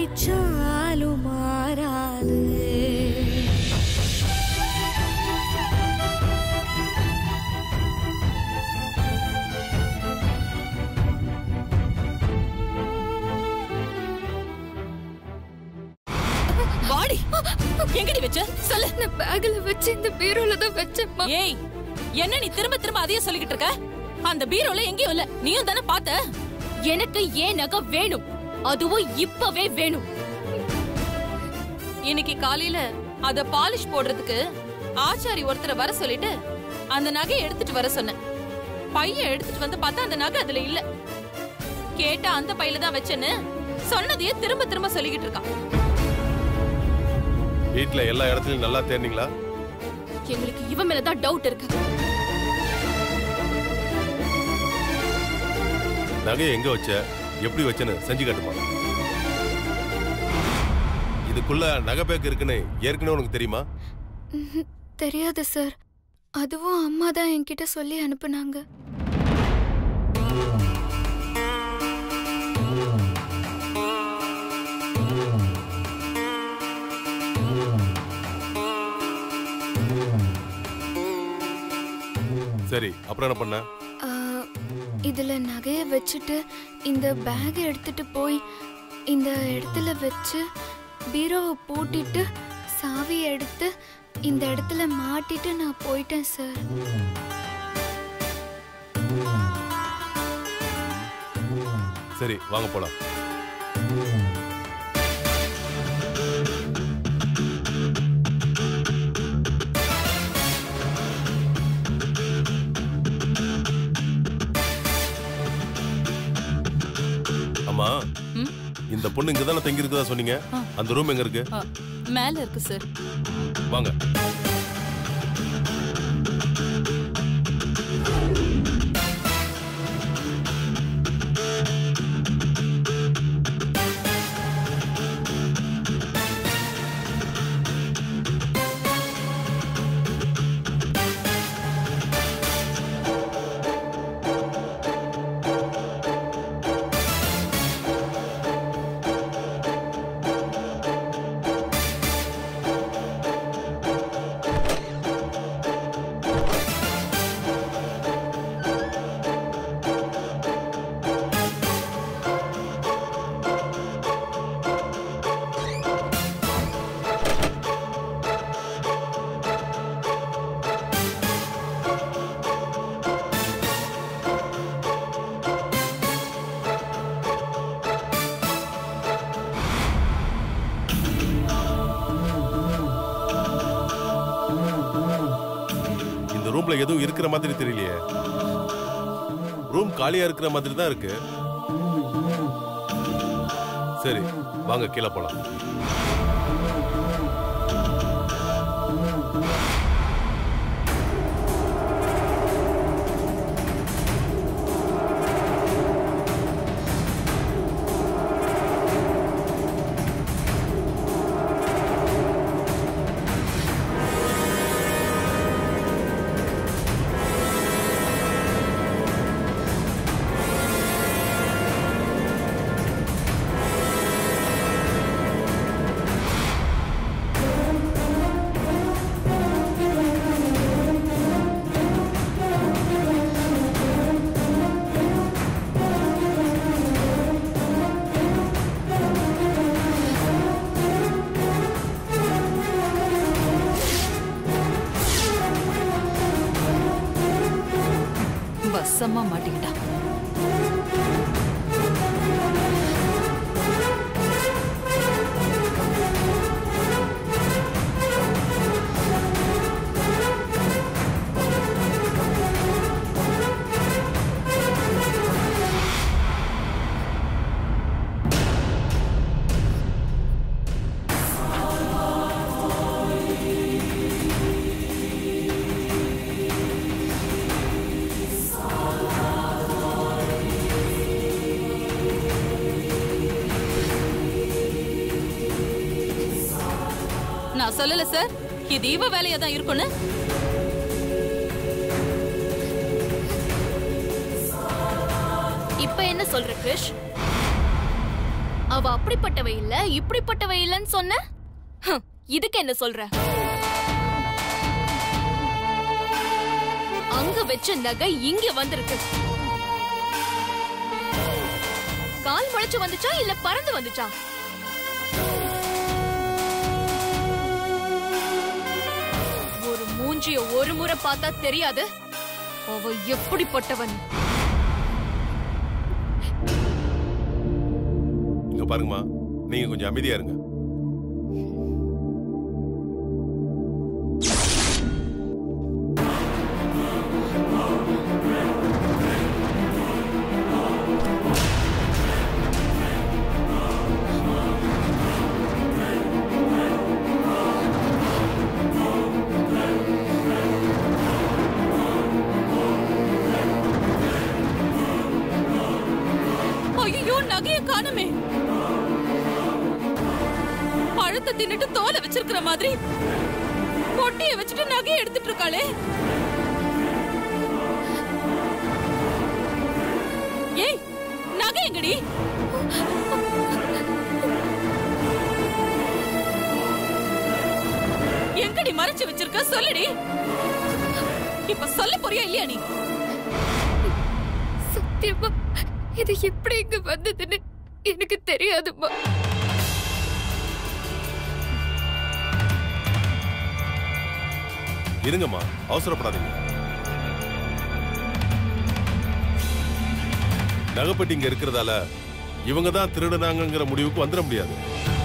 நினைச்சாலும் மாறாது வாடி எங்கடி வச்ச சொல்லு நான் பேக்ல வச்சு இந்த பீரோல தான் வச்சேன்மா ஏய் என்ன நீ திரும்ப திரும்ப அதையே சொல்லிக்கிட்டு இருக்க அந்த பீரோல எங்கேயும் இல்ல நீயும் தானே பார்த்த எனக்கு ஏன் நகை வேணும் அதுவும் இப்பவே வேணும் இன்னைக்கு காலையில அத பாலிஷ் போடுறதுக்கு ஆச்சாரி ஒருத்தரை வர சொல்லிட்டு அந்த நகையை எடுத்துட்டு வர சொன்னேன் பையன் எடுத்துட்டு வந்து பார்த்தா அந்த நகை அதுல இல்ல கேட்டா அந்த பையில தான் வச்சேன்னு சொன்னதையே திரும்ப திரும்ப சொல்லிக்கிட்டு இருக்கான் வீட்ல எல்லா இடத்துலயும் நல்லா தேர்னீங்களா எங்களுக்கு இவன் மேல தான் டவுட் இருக்கு நகையை எங்க வச்ச எப்படி வச்சேன்னு செஞ்சு காட்டுமா இதுக்குள்ள நகை பேக் இருக்குன்னு ஏற்கனவே உனக்கு தெரியுமா ம்ஹும். தெரியாது சார் அதுவும் அம்மா தான் என்கிட்ட சொல்லி அனுப்புனாங்க சரி அப்புறம் என்ன பண்ண ஆ, இதுல நகைய வச்சுட்டு இந்த பேக் எடுத்துட்டு போய் இந்த இடத்துல வச்சு பீரோவை பூட்டிட்டு சாவி எடுத்து இந்த இடத்துல மாட்டிட்டு நான் போயிட்டேன் சார் சரி வாங்க போலாம் அம்மா ம்? இந்த பொண்ணு இங்க தானே தங்கி இருக்கதா சொன்னீங்க ஆ. அந்த ரூம் எங்க இருக்கு ஆ, மேல இருக்கு சார் வாங்க இந்த ரூம்ல எதுவும் இருக்கிற மாதிரி தெரியலையே ரூம் காலியா இருக்கிற மாதிரி தான் இருக்கு சரி வாங்க கீழே போலாம் வசமா மாட்டிக்கிட்டா நான் சொல்லல சார் இது இவ வேலையா தான் இருக்கும்னு இப்ப என்ன சொல்ற கிருஷ் அவ அப்படிப்பட்டவ இல்ல இப்படிப்பட்டவ இல்லன்னு சொன்ன ஹம், இதுக்கு என்ன சொல்ற அங்க வச்ச நகை இங்க வந்திருக்கு கால் முளைச்சு வந்துச்சா இல்ல பறந்து வந்துச்சா ஒரு மூஞ்சிய ஒரு முறை பார்த்தா தெரியாது அவ எப்படிப்பட்டவன் இங்க பாருங்கம்மா நீங்க கொஞ்சம் அமைதியா இருங்க ஐயோ நகைய காணுமே பழத்தை தின்னுட்டு தோலை வச்சிருக்கிற மாதிரி பொட்டிய வச்சுட்டு நகைய எடுத்துட்டு இருக்காளே ஏய் நகை எங்கடி எங்கடி மறைச்சு வச்சிருக்க சொல்லுடி இப்ப சொல்ல போறியா இல்லையா நீ சத்தியமா இது எப்படி இங்க வந்ததுன்னு எனக்கு தெரியாதும்மா இருங்கம்மா அவசரப்படாதீங்க நகைப்பட்டி இங்க இருக்கிறதால இவங்க தான் திருடுனாங்கங்கிற முடிவுக்கு வந்துட முடியாது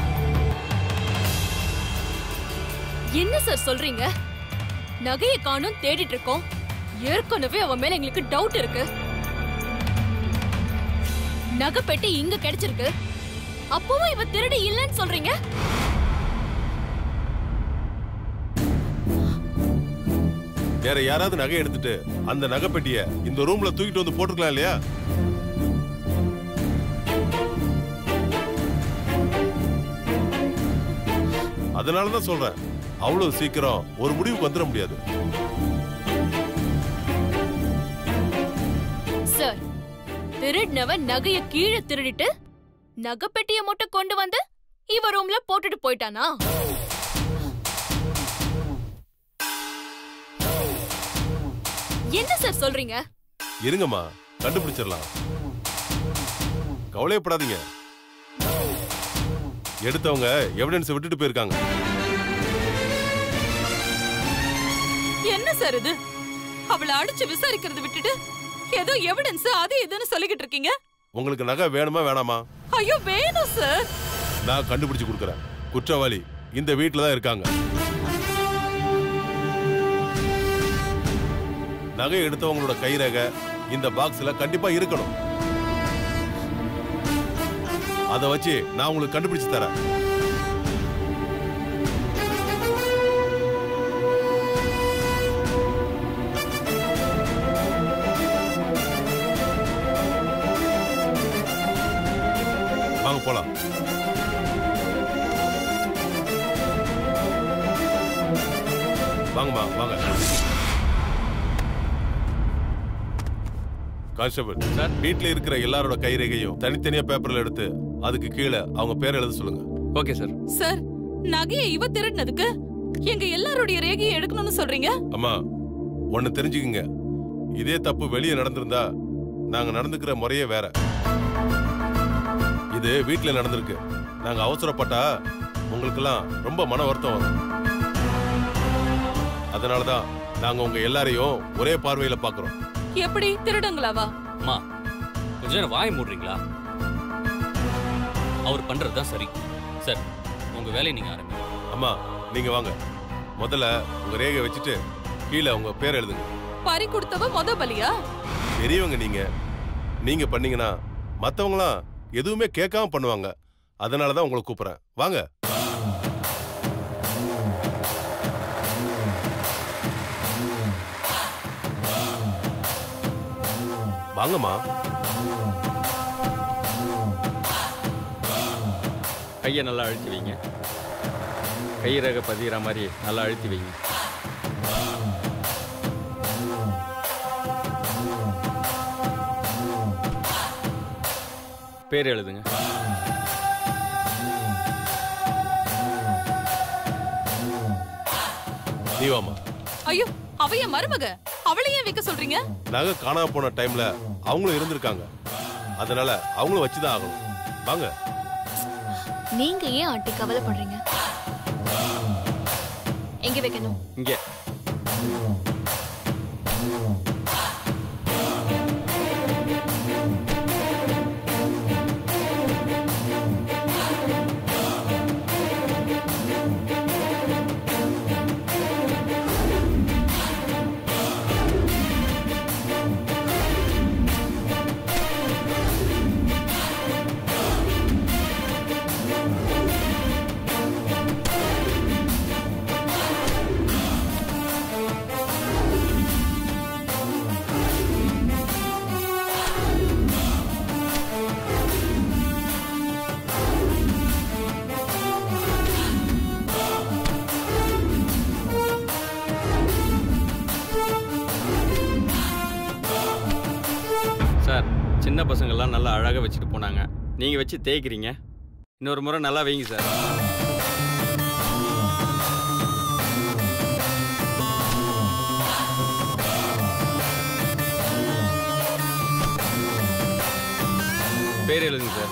என்ன சார் சொல்றீங்க நகைய காணும் தேடிட்டு இருக்கோம் ஏற்கனவே அவன் மேல எங்களுக்கு டவுட் இருக்கு நகை பெட்டி இங்க கிடைச்சிருக்கு அப்பவும் இவ திருடி இல்லைன்னு சொல்றீங்க வேற யாராவது நகை எடுத்துட்டு அந்த நகைப்பெட்டிய இந்த ரூம்ல தூக்கிட்டு வந்து போட்டுக்கலாம் இல்லையா அதனாலதான் சொல்றேன் அவ்வளவு சீக்கிரம் ஒரு முடிவுக்கு வந்துட முடியாது சார் திருடினவன் நகைய கீழே திருடிட்டு நகை பெட்டிய மட்டும் கொண்டு வந்து இவ ரூம்ல போட்டுட்டு போயிட்டானா என்ன சார் சொல்றீங்க இருங்கம்மா கண்டுபிடிச்சிடலாம் கவலையப்படாதீங்க எடுத்தவங்க எவிடன்ஸ் விட்டுட்டு போயிருக்காங்க என்ன சார் இது அவளை அடிச்சு விசாரிக்கிறத விட்டுட்டு ஏதோ எவிடன்ஸ் அது இதுன்னு சொல்லிக்கிட்டு இருக்கீங்க உங்களுக்கு நகை வேணுமா வேணாமா ஐயோ வேணும் சார் நான் கண்டுபிடிச்சு கொடுக்குறேன் குற்றவாளி இந்த வீட்டில் தான் இருக்காங்க நகை எடுத்தவங்களோட கைரேகை இந்த பாக்ஸ்ல கண்டிப்பா இருக்கணும் அதை வச்சு நான் உங்களுக்கு கண்டுபிடிச்சு தரேன் வாங்க போலாம் வாங்கம்மா வாங்க கான்ஸ்டபிள் சார் வீட்ல இருக்கிற எல்லாரோட கைரேகையும் தனித்தனியா பேப்பர்ல எடுத்து அதுக்கு கீழே அவங்க பேர் எழுத சொல்லுங்க ஓகே சார் சார் நகையை இவ திருடினதுக்கு எங்க எல்லாருடைய ரேகையை எடுக்கணும்னு சொல்றீங்க அம்மா ஒன்னு தெரிஞ்சுக்குங்க இதே தப்பு வெளியே நடந்திருந்தா நாங்க நடந்துக்கிற முறையே வேற இது வீட்ல நடந்திருக்கு நாங்க அவசரப்பட்டா உங்களுக்கெல்லாம் ரொம்ப மன வருத்தம் வரும் அதனாலதான் நாங்க உங்க எல்லாரையும் ஒரே பார்வையில பாக்குறோம் எப்படி திருடங்களாவா அம்மா கொஞ்ச நேரம் வாய் மூடுறீங்களா அவர் பண்றது தான் சரி சார் உங்க வேலையை நீங்க ஆரம்பிங்க அம்மா நீங்க வாங்க முதல்ல உங்க ரேகை வச்சுட்டு கீழே உங்க பேர் எழுதுங்க பறி கொடுத்தவ மொத பலியா பெரியவங்க நீங்க நீங்க பண்ணீங்கன்னா மத்தவங்களாம் எதுவுமே கேட்காம பண்ணுவாங்க அதனால தான் உங்களை கூப்பிடுறேன் வாங்க வாங்கம்மா கையை நல்லா அழுத்தி வைங்க கை ரக பதிகிற மாதிரி நல்லா அழுத்தி வைங்க பேர் எழுதுங்க நீ வாமா ஐயோ அவ என் மருமக அவளை ஏன் வைக்க சொல்றீங்க நகை காணாம போன டைம்ல அவங்களும் இருந்திருக்காங்க அதனால அவங்களும் வச்சுதான் ஆகணும் வாங்க நீங்க ஏன் ஆண்டி கவலைப்படுறீங்க எங்க வைக்கணும் இங்கே சார் சின்ன பசங்கள்லாம் நல்லா அழகாக வச்சுட்டு போனாங்க நீங்கள் வச்சு தேய்க்கிறீங்க இன்னொரு முறை நல்லா வைங்க சார் பேர் எழுதுங்க சார்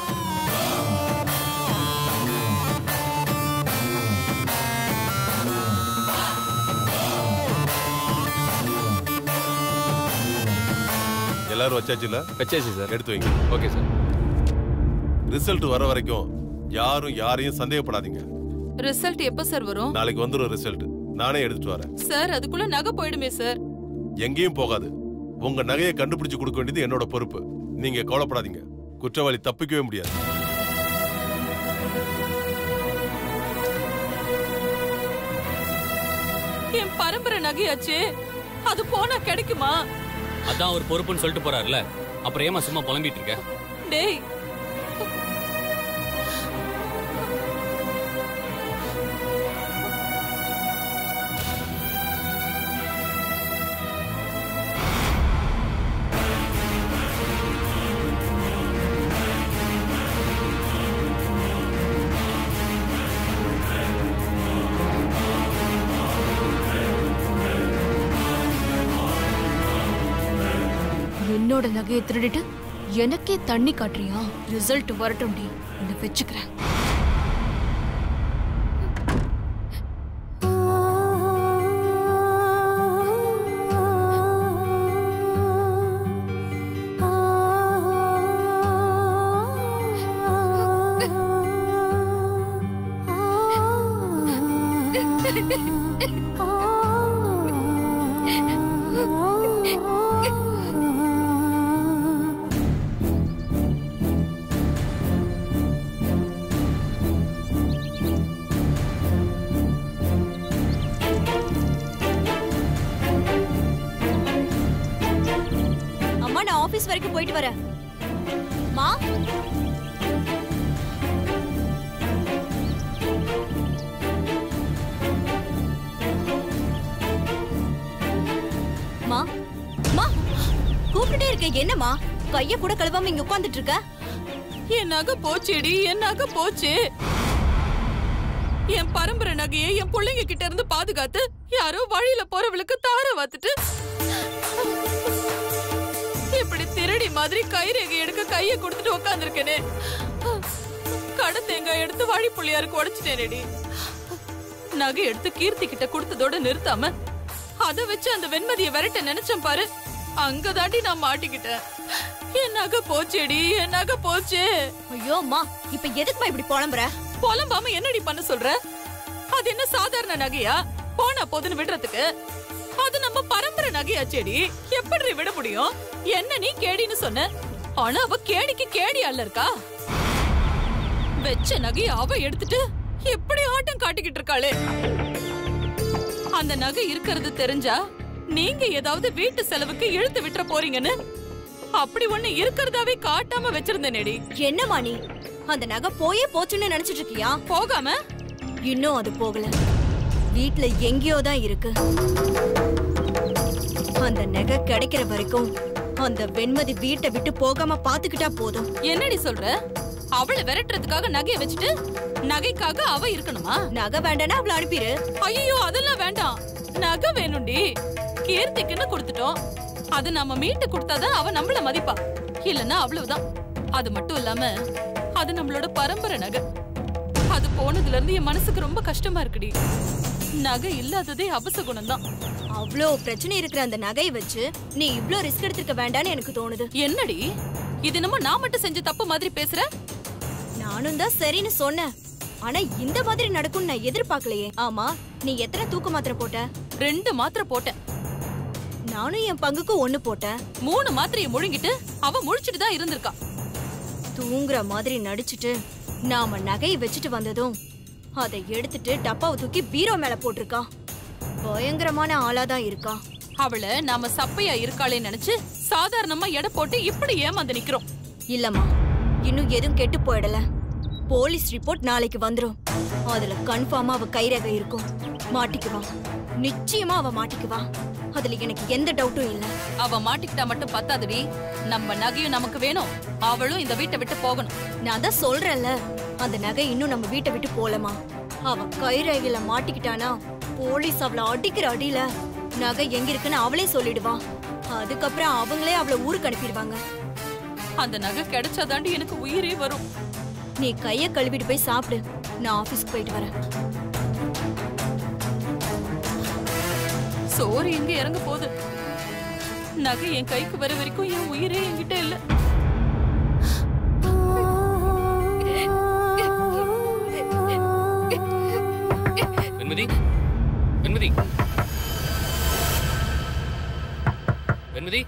எல்லாரும் வச்சாச்சுல வச்சாச்சு சார் எடுத்து வைங்க ஓகே சார் ரிசல்ட் வர வரைக்கும் யாரும் யாரையும் சந்தேகப்படாதீங்க ரிசல்ட் எப்ப சார் வரும் நாளைக்கு வந்துடும் ரிசல்ட் நானே எடுத்துட்டு வரேன் சார் அதுக்குள்ள நகை போயிடுமே சார் எங்கேயும் போகாது உங்க நகையை கண்டுபிடிச்சு கொடுக்க வேண்டியது என்னோட பொறுப்பு நீங்க கவலைப்படாதீங்க குற்றவாளி தப்பிக்கவே முடியாது என் பரம்பரை நகையாச்சே அது போனா கிடைக்குமா அதான் அவர் பொறுப்புன்னு சொல்லிட்டு போறாருல அப்புறம் ஏமா சும்மா புலம்பிட்டு இருக்க டேய் என்னோட நகையை திருடிட்டு எனக்கே தண்ணி காட்டுறியா ரிசல்ட் வரட்டும் டி உன்னை வச்சுக்கிறேன் அம்மா நான் ஆபீஸ் வரைக்கும் போயிட்டு வரேன் மா மா மா கூப்பிட்டுட்டே இருக்க என்னம்மா கைய கூட கழுவாம இங்க உட்கார்ந்துட்டு இருக்க என் நகை போச்சேடி என் நகை போச்சு என் பரம்பரை நகையை என் பிள்ளைங்க கிட்ட இருந்து பாதுகாத்து யாரோ வழியில போறவளுக்கு தார வாத்துட்டு இப்படி திருடி மாதிரி கைரேகை எடுக்க கைய கொடுத்துட்டு உட்காந்துருக்கேனே கடை தேங்காய் எடுத்து வழி புள்ளியாருக்கு உடைச்சிட்டேனேடி நகை எடுத்து கீர்த்தி கிட்ட கொடுத்ததோட நிறுத்தாம அத வச்சு அந்த வெண்மதியை விரட்ட நினைச்சேன் பாரு அங்கதாண்டி நான் மாட்டிக்கிட்டேன் என் நகை போச்சேடி என் நகை போச்சே ஐயோ அம்மா இப்ப எதுக்குமா இப்படி புலம்புற புலம்பாம என்னடி பண்ண சொல்ற அது என்ன சாதாரண நகையா போனா போதுன்னு விடுறதுக்கு அது நம்ம பரம்பரை நகையாச்சேடி எப்படி விட முடியும் என்ன நீ கேடின்னு சொன்ன ஆனா அவ கேடிக்கு கேடி அல்ல இருக்கா வெச்ச நகைய அவ எடுத்துட்டு எப்படி ஆட்டம் காட்டிக்கிட்டு இருக்காளே அந்த நகை இருக்கிறது தெரிஞ்சா நீங்க ஏதாவது வீட்டு செலவுக்கு இழுத்து விட்டுற போறீங்கன்னு அப்படி ஒண்ணு இருக்கிறதாவே காட்டாம வச்சிருந்தேனேடி என்னம்மா நீ அந்த நகை போயே போச்சுன்னு நினைச்சிட்டு இருக்கியா போகாம இன்னும் அது போகல வீட்ல எங்கேயோ தான் இருக்கு அந்த நகை கிடைக்கிற வரைக்கும் அந்த வெண்மதி வீட்டை விட்டு போகாம பாத்துக்கிட்டா போதும் என்னடி சொல்ற அவளை விரட்டுறதுக்காக நகையை வச்சுட்டு நகைக்காக அவ இருக்கணுமா நகை வேண்டானா அவளை அனுப்பிடு ஐயோ அதெல்லாம் வேண்டாம் நகை வேணும்டி கீர்த்திக்குன்னு கொடுத்துட்டோம் அது நம்ம மீட்டு கொடுத்தாதான் அவ நம்மள மதிப்பா இல்லன்னா அவ்வளவுதான் அது மட்டும் இல்லாம அது நம்மளோட பரம்பரை நகை அது போனதுல இருந்து என் மனசுக்கு ரொம்ப கஷ்டமா இருக்குடி நகை இல்லாததே அபசகுணம் தான் அவ்வளோ பிரச்சனை இருக்கிற அந்த நகையை வச்சு நீ இவ்ளோ ரிஸ்க் எடுத்திருக்க வேண்டாம்னு எனக்கு தோணுது என்னடி இது நம்ம நான் மட்டும் செஞ்ச தப்பு மாதிரி பேசுற நானும் தான் சரின்னு சொன்னேன் ஆனா இந்த மாதிரி நடக்கும்னு நான் எதிர்பார்க்கலையே ஆமா நீ எத்தனை தூக்க மாத்திரை போட்ட ரெண்டு மாத்திரை போட்டேன் நானும் என் பங்குக்கு ஒண்ணு போட்டேன் மூணு மாத்திரையை முழுங்கிட்டு அவ முழிச்சிட்டு தான் இருந்திருக்கா தூங்குற மாதிரி நடிச்சிட்டு நாம நகையை வச்சுட்டு வந்ததும் அதை எடுத்துட்டு டப்பாவை தூக்கி பீரோ மேல போட்டிருக்கா பயங்கரமான ஆளாதான் இருக்கா அவளை நாம சப்பையா இருக்காளே நினைச்சு சாதாரணமா எடை போட்டு இப்படி ஏமாந்து நிக்கிறோம் இல்லம்மா இன்னும் எதுவும் கெட்டு போயிடல போலீஸ் ரிப்போர்ட் நாளைக்கு வந்துரும் அதுல கன்ஃபார்மா அவ கைரேகை இருக்கும் மாட்டிக்குவா நிச்சயமா அவ மாட்டிக்குவா அதுல எனக்கு எந்த டவுட்டும் இல்ல அவ மாட்டிக்கிட்டா மட்டும் பத்தாதுடி நம்ம நகையும் நமக்கு வேணும் அவளும் இந்த வீட்டை விட்டு போகணும் நான் தான் சொல்றேன்ல அந்த நகை இன்னும் நம்ம வீட்டை விட்டு போலமா அவ கைரேகையில மாட்டிக்கிட்டானா போலீஸ் அவளை அடிக்கிற அடியில நகை எங்க இருக்குன்னு அவளே சொல்லிடுவா அதுக்கப்புறம் அவங்களே அவளை ஊருக்கு அனுப்பிடுவாங்க அந்த நகை கிடைச்சாதாண்டி எனக்கு உயிரே வரும் நீ கைய கழுவிட்டு போய் சாப்பிடு நான் ஆபீஸ்க்கு போயிட்டு வரேன் சோறு எங்க இறங்க போகுது நகை என் கைக்கு வர வரைக்கும் என் உயிரே என்கிட்ட இல்ல வெண்மதி வெண்மதி வெண்மதி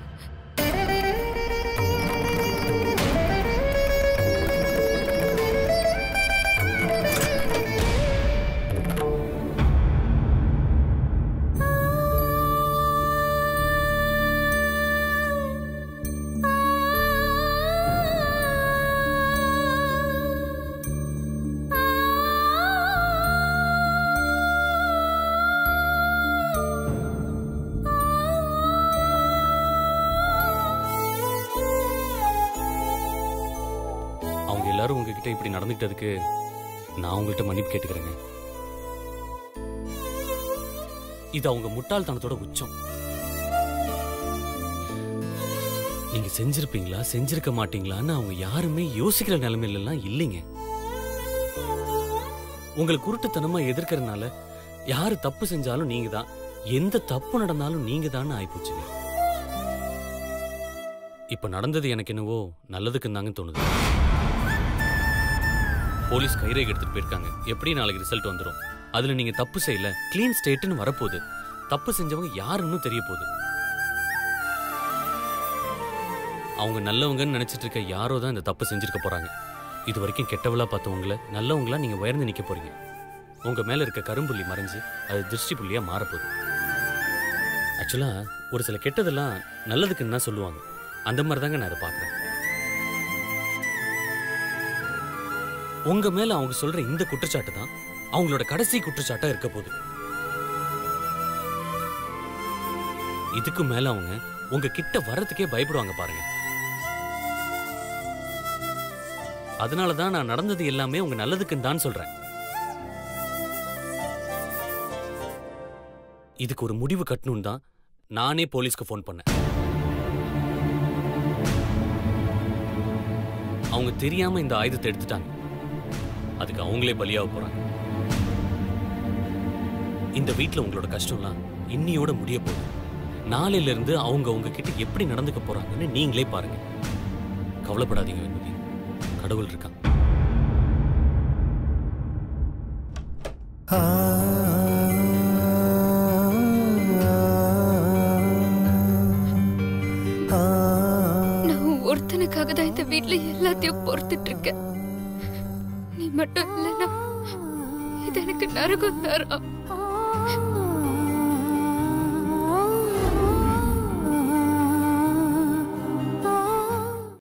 அவங்க எல்லாரும் உங்ககிட்ட இப்படி நடந்துக்கிட்டதுக்கு நான் உங்கள்கிட்ட மன்னிப்பு கேட்டுக்கிறேங்க இது அவங்க முட்டாள்தனத்தோட உச்சம் நீங்க செஞ்சிருப்பீங்களா செஞ்சிருக்க மாட்டீங்களான்னு அவங்க யாருமே யோசிக்கிற நிலைமையில எல்லாம் இல்லைங்க உங்களை குருட்டுத்தனமா எதிர்க்கறதுனால யாரு தப்பு செஞ்சாலும் நீங்க தான் எந்த தப்பு நடந்தாலும் நீங்க தான் ஆயிப்போச்சுங்க இப்ப நடந்தது எனக்கு என்னவோ நல்லதுக்குன்னு தாங்க தோணுது போலீஸ் கைரேகை எடுத்துட்டு போயிருக்காங்க எப்படி நாளைக்கு ரிசல்ட் வந்துரும் அதுல நீங்க தப்பு செய்யல க்ளீன் ஸ்டேட்னு வரப்போகுது தப்பு செஞ்சவங்க யாருன்னு தெரிய போகுது அவங்க நல்லவங்கன்னு நினைச்சிட்டு இருக்க யாரோ தான் இந்த தப்பு செஞ்சிருக்க போறாங்க இது வரைக்கும் கெட்டவளா பார்த்தவங்கள நல்லவங்களா நீங்க உயர்ந்து நிக்க போறீங்க உங்க மேல இருக்க கரும்புள்ளி மறைஞ்சு அது திருஷ்டி புள்ளியா மாறப்போகுது ஆக்சுவலா ஒரு சில கெட்டதெல்லாம் நல்லதுக்குன்னு தான் சொல்லுவாங்க அந்த மாதிரி தாங்க நான் அதை பார்க்குறேன் உங்க மேல அவங்க சொல்ற இந்த குற்றச்சாட்டு தான் அவங்களோட கடைசி குற்றச்சாட்டா இருக்க போகுது இதுக்கு மேல அவங்க உங்க கிட்ட வர்றதுக்கே பயப்படுவாங்க பாருங்க அதனால தான் நான் நடந்தது எல்லாமே உங்க நல்லதுக்குன்னு தான் சொல்றேன் இதுக்கு ஒரு முடிவு கட்டணும் தான் நானே போலீஸ்க்கு ஃபோன் பண்ணேன் அவங்க தெரியாம இந்த ஆயுதத்தை எடுத்துட்டாங்க அதுக்கு அவங்களே பலியாக போறாங்க இந்த வீட்ல உங்களோட கஷ்டம்லாம் இன்னியோட முடிய போகுது நாளையில இருந்து அவங்க உங்ககிட்ட எப்படி நடந்துக்க போறாங்கன்னு நீங்களே பாருங்க கவலைப்படாதீங்க வெண்மதி கடவுள் இருக்கான் நான் ஒருத்தனுக்காக தான் இந்த வீட்ல எல்லாத்தையும் பொறுத்துட்டு இருக்கேன் நீ மட்டும் இல்லைன்னா இது எனக்கு நரகம் தரும்